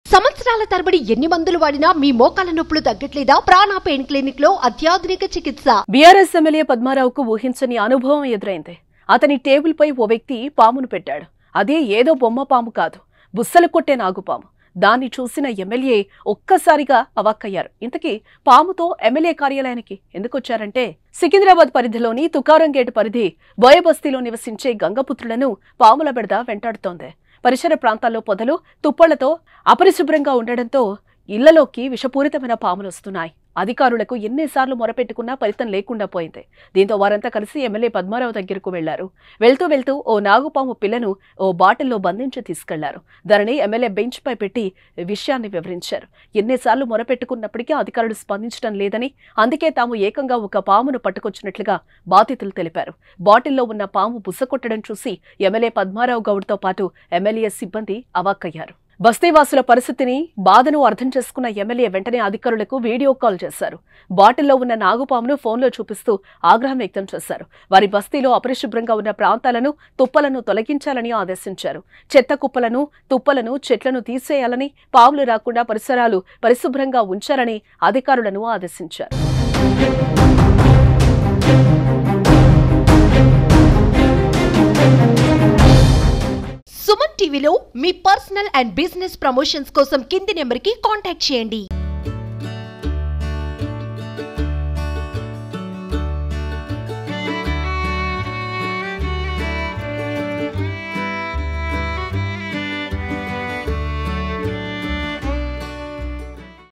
సంవత్సరాల తరబడి ఎన్ని మందులు వాడినా మీ మోకాల నొప్పులు తగ్గట్లేదా ప్రాణ పెయిన్ క్లినిక్ లో అత్యాధునిక చికిత్స బీఆర్ఎస్ ఎమ్మెల్యే పద్మారావుకు ఊహించని అనుభవం ఎదురైంది అతని టేబుల్పై ఓ వ్యక్తి పామును పెట్టాడు అదే ఏదో బొమ్మ పాము కాదు బుస్సలు కొట్టే నాగుపాము దాన్ని చూసిన ఎమ్మెల్యే ఒక్కసారిగా అవాక్కయ్యారు ఇంతకీ పాముతో ఎమ్మెల్యే కార్యాలయానికి ఎందుకొచ్చారంటే సికింద్రాబాద్ పరిధిలోని తుకారం గేటు పరిధి బోయబస్తీలో నివసించే గంగపుత్రులను పాముల బెడద వెంటాడుతోంది పరిసర ప్రాంతాల్లో పొదలు తుప్పళ్లతో అపరిశుభ్రంగా ఉండడంతో ఇళ్లలోకి విషపూరితమైన పాములు వస్తున్నాయి అధికారులకు ఎన్నిసార్లు మొరపెట్టుకున్నా ఫలితం లేకుండా పోయింది దీంతో వారంతా కలిసి ఎమ్మెల్యే పద్మారావు దగ్గరకు వెళ్లారు వెళ్తూ వెళ్తూ ఓ నాగుపాము పిల్లను ఓ బాటిల్లో బంధించి తీసుకెళ్లారు దానిని ఎమ్మెల్యే బెంచ్ పై పెట్టి విషయాన్ని వివరించారు ఎన్నిసార్లు మొరపెట్టుకున్నప్పటికీ అధికారులు స్పందించడం లేదని అందుకే తాము ఏకంగా ఒక పామును పట్టుకొచ్చినట్లుగా బాధితులు తెలిపారు బాటిల్లో ఉన్న పాము బుసకొట్టడం చూసి ఎమ్మెల్యే పద్మారావు గౌడ్తో పాటు ఎమ్మెల్యే సిబ్బంది అవాక్కయ్యారు బస్తీవాసుల పరిస్థితిని బాధను అర్థం చేసుకున్న ఎమ్మెల్యే వెంటనే అధికారులకు వీడియో కాల్ చేశారు బాటిల్లో ఉన్న నాగుపామును ఫోన్లో చూపిస్తూ ఆగ్రహం వ్యక్తం చేశారు వారి బస్తీలో అపరిశుభ్రంగా ఉన్న ప్రాంతాలను తుప్పలను తొలగించాలని ఆదేశించారు చెత్త కుప్పలను తుప్పలను చెట్లను తీసేయాలని పాములు రాకుండా పరిసరాలు పరిశుభ్రంగా ఉంచాలని అధికారులను ఆదేశించారు సుమన్ టీవీలో మీ పర్సనల్ అండ్ బిజినెస్ ప్రమోషన్స్ కోసం కింది నెంబర్ కి కాంటాక్ట్ చేయండి